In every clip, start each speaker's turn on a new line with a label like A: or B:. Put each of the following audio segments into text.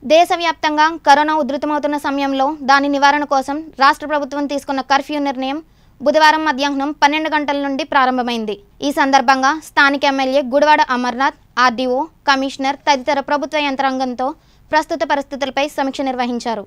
A: దేశవ్యాప్తంగా కరోనా ఉధృతమవుతున్న సమయంలో దాని నివారణ కోసం రాష్ట్ర ప్రభుత్వం తీసుకున్న కర్ఫ్యూ నిర్ణయం బుధవారం మధ్యాహ్నం పన్నెండు గంటల నుండి ప్రారంభమైంది ఈ సందర్భంగా స్థానిక MLA Gudivada Amarnath RDO commissioner తదితర ప్రభుత్వ యంత్రాంగంతో ప్రస్తుత పరిస్థితులపై సమీక్ష నిర్వహించారు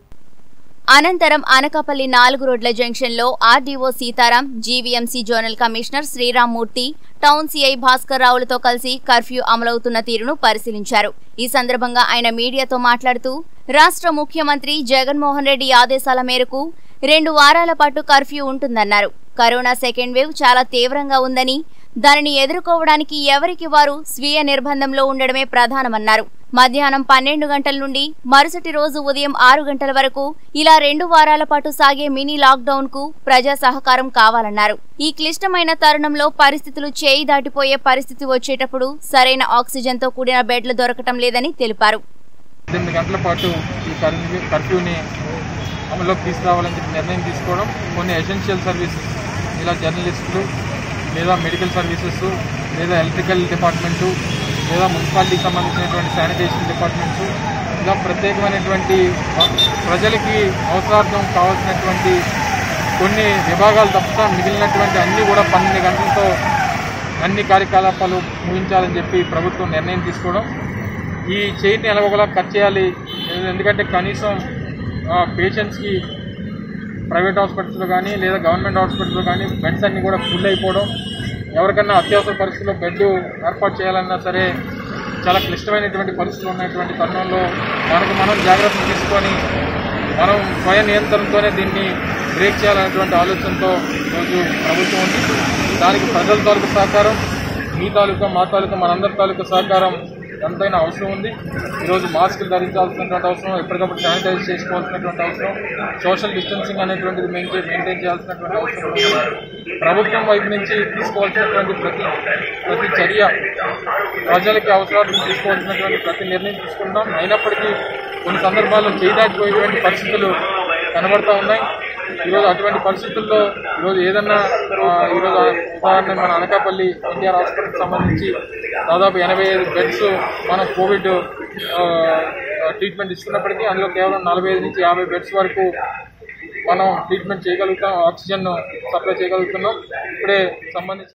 B: అనంతరం అనకాపల్లి నాలుగు రోడ్ల జంక్షన్లో RDO Sitaram GVMC zonal commissioner Sriramamurthy town CI Bhaskar రావులతో కలిసి కర్ఫ్యూ అమలవుతున్న తీరును పరిశీలించారు ఈ సందర్భంగా ఆయన మీడియాతో మాట్లాడుతూ రాష్ట్ర ముఖ్యమంత్రి జగన్మోహన్ రెడ్డి ఆదేశాల మేరకు రెండు వారాల పాటు కర్ఫ్యూ ఉంటుందన్నారు కరోనా సెకండ్ వేవ్ చాలా తీవ్రంగా ఉందని దానిని ఎదుర్కోవడానికి ఎవరికి వారు స్వీయ నిర్బంధంలో ఉండడమే ప్రధానమన్నారు మధ్యాహ్నం పన్నెండు గంటల నుండి మరుసటి రోజు ఉదయం ఆరు గంటల వరకు ఇలా రెండు వారాల పాటు సాగే మినీ లాక్డౌన్ కు ప్రజా సహకారం కావాలన్నారు ఈ క్లిష్టమైన తరుణంలో పరిస్థితులు చేయి దాటిపోయే పరిస్థితి వచ్చేటప్పుడు సరైన ఆక్సిజన్ తో కూడిన బెడ్లు దొరకటం లేదని తెలిపారు
C: పద్దెనిమిది గంటల పాటు ఈ కర్ఫ్యూ కర్ఫ్యూని అమల్లోకి తీసుకురావాలని చెప్పి నిర్ణయం తీసుకోవడం కొన్ని ఎసెన్షియల్ సర్వీసెస్ ఇలా జర్నలిస్టులు లేదా మెడికల్ సర్వీసెస్ లేదా ఎలక్ట్రికల్ డిపార్ట్మెంటు లేదా మున్సిపాలిటీకి సంబంధించినటువంటి శానిటేషన్ డిపార్ట్మెంట్స్ ఇలా ప్రత్యేకమైనటువంటి ప్రజలకి అవసరార్థం కావాల్సినటువంటి కొన్ని విభాగాలు తప్ప మిగిలినటువంటి అన్నీ కూడా పన్నెండు గంటలతో అన్ని కార్యకలాపాలు ముగించాలని చెప్పి ప్రభుత్వం నిర్ణయం తీసుకోవడం ఈ చైర్ని ఎలాగోలా కట్ చేయాలి ఎందుకంటే కనీసం పేషెంట్స్కి ప్రైవేట్ హాస్పిటల్స్లో కానీ లేదా గవర్నమెంట్ హాస్పిటల్లో కానీ బెడ్స్ అన్నీ కూడా ఫుల్ అయిపోవడం ఎవరికన్నా అత్యవసర పరిస్థితుల్లో బెడ్ ఏర్పాటు చేయాలన్నా సరే చాలా క్లిష్టమైనటువంటి పరిస్థితులు ఉన్నటువంటి తరుణంలో మనకు మనం జాగ్రత్తలు తీసుకొని మనం స్వయ నియంత్రణతోనే దీన్ని బ్రేక్ చేయాలనేటువంటి ఆలోచనతో ఈరోజు ప్రభుత్వం ఉంది దానికి ప్రజల తాలూకు సహకారం మీ తాలూకా మా తాలూకా మనందరి తాలూకా సహకారం ఎంతైనా అవసరం ఉంది ఈరోజు మాస్కులు ధరించాల్సినటువంటి అవసరం ఎప్పటికప్పుడు శానిటైజ్ చేసుకోవాల్సినటువంటి అవసరం సోషల్ డిస్టెన్సింగ్ అనేటువంటిది మెయింటైన్ మెయింటైన్ చేయాల్సినటువంటి అవసరం ఉంది ప్రభుత్వం వైపు నుంచి తీసుకోవాల్సినటువంటి ప్రతి ప్రతి చర్య ప్రజలకి అవసరాలను తీసుకోవాల్సినటువంటి ప్రతి నిర్ణయం తీసుకుంటాం అయినప్పటికీ కొన్ని సందర్భాల్లో చేయదాటిపోయేటువంటి పరిస్థితులు కనబడతా ఉన్నాయి ఈరోజు అటువంటి పరిస్థితుల్లో ఈరోజు ఏదన్నా ఆ, ఈరోజు ఉదాహరణ మన అనకాపల్లి ఎన్టీఆర్ హాస్పిటల్కి సంబంధించి దాదాపు ఎనభై ఐదు బెడ్స్ మనం కోవిడ్ ఆ, ట్రీట్మెంట్ ఇస్తున్నప్పటికీ అందులో కేవలం నలభై ఐదు నుంచి యాభై బెడ్స్ వరకు మనం ట్రీట్మెంట్ చేయగలుగుతాం ఆక్సిజన్ సప్లై చేయగలుగుతున్నాం ఇప్పుడే సంబంధించి